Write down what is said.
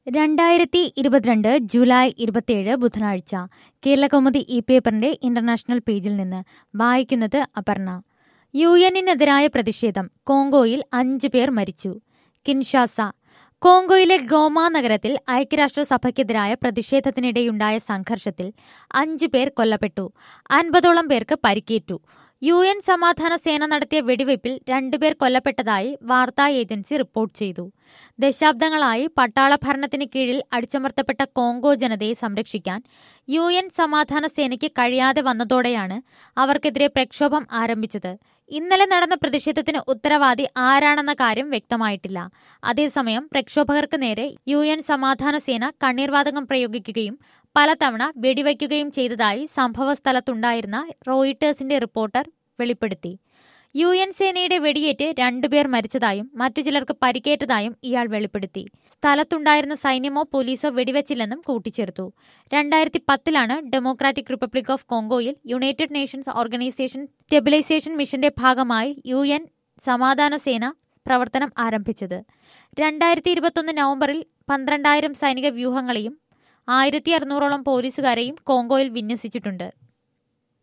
രണ്ടായിരത്തി ഇരുപത്തിരണ്ട് ജൂലൈ ഇരുപത്തിയേഴ് ബുധനാഴ്ച കേരളകൗമുദി ഇ പേപ്പറിന്റെ ഇന്റർനാഷണൽ പേജിൽ നിന്ന് വായിക്കുന്നത് അപർണ യു എന്നിനെതിരായ പ്രതിഷേധം കോങ്കോയിൽ അഞ്ച് പേർ മരിച്ചു കിൻഷാസ കോങ്കോയിലെ ഗോമ നഗരത്തിൽ ഐക്യരാഷ്ട്രസഭയ്ക്കെതിരായ പ്രതിഷേധത്തിനിടെയുണ്ടായ സംഘർഷത്തിൽ അഞ്ചു പേർ കൊല്ലപ്പെട്ടു അൻപതോളം പേർക്ക് പരിക്കേറ്റു യു എൻ സമാധാന സേന നടത്തിയ വെടിവയ്പിൽ രണ്ടുപേർ കൊല്ലപ്പെട്ടതായി വാർത്താ ഏജൻസി റിപ്പോർട്ട് ചെയ്തു ദശാബ്ദങ്ങളായി പട്ടാള ഭരണത്തിന് കീഴിൽ അടിച്ചമർത്തപ്പെട്ട കോങ്കോ ജനതയെ സംരക്ഷിക്കാൻ യു എൻ സമാധാന സേനയ്ക്ക് കഴിയാതെ വന്നതോടെയാണ് അവർക്കെതിരെ പ്രക്ഷോഭം ആരംഭിച്ചത് ഇന്നലെ നടന്ന പ്രതിഷേധത്തിന് ഉത്തരവാദി ആരാണെന്ന കാര്യം വ്യക്തമായിട്ടില്ല അതേസമയം പ്രക്ഷോഭകർക്ക് നേരെ യു എൻ സമാധാന സേന കണ്ണീർവാതകം പ്രയോഗിക്കുകയും പലതവണ വെടിവയ്ക്കുകയും ചെയ്തതായി സംഭവസ്ഥലത്തുണ്ടായിരുന്ന റോയിട്ടേഴ്സിന്റെ റിപ്പോർട്ടർ വെളിപ്പെടുത്തി യു എൻ സേനയുടെ വെടിയേറ്റ് രണ്ടുപേർ മരിച്ചതായും മറ്റു ചിലർക്ക് പരിക്കേറ്റതായും ഇയാൾ വെളിപ്പെടുത്തി സ്ഥലത്തുണ്ടായിരുന്ന സൈന്യമോ പോലീസോ വെടിവെച്ചില്ലെന്നും കൂട്ടിച്ചേർത്തു രണ്ടായിരത്തി പത്തിലാണ് ഡെമോക്രാറ്റിക് റിപ്പബ്ലിക് ഓഫ് കോങ്കോയിൽ യുണൈറ്റഡ് നേഷൻസ് ഓർഗനൈസേഷൻ സ്റ്റെബിലൈസേഷൻ മിഷന്റെ ഭാഗമായി യു എൻ സമാധാന സേന പ്രവർത്തനം ആരംഭിച്ചത് രണ്ടായിരത്തി ഇരുപത്തൊന്ന് നവംബറിൽ പന്ത്രണ്ടായിരം സൈനിക വ്യൂഹങ്ങളെയും ആയിരത്തി അറുന്നൂറോളം പോലീസുകാരെയും കോങ്കോയിൽ വിന്യസിച്ചിട്ടുണ്ട്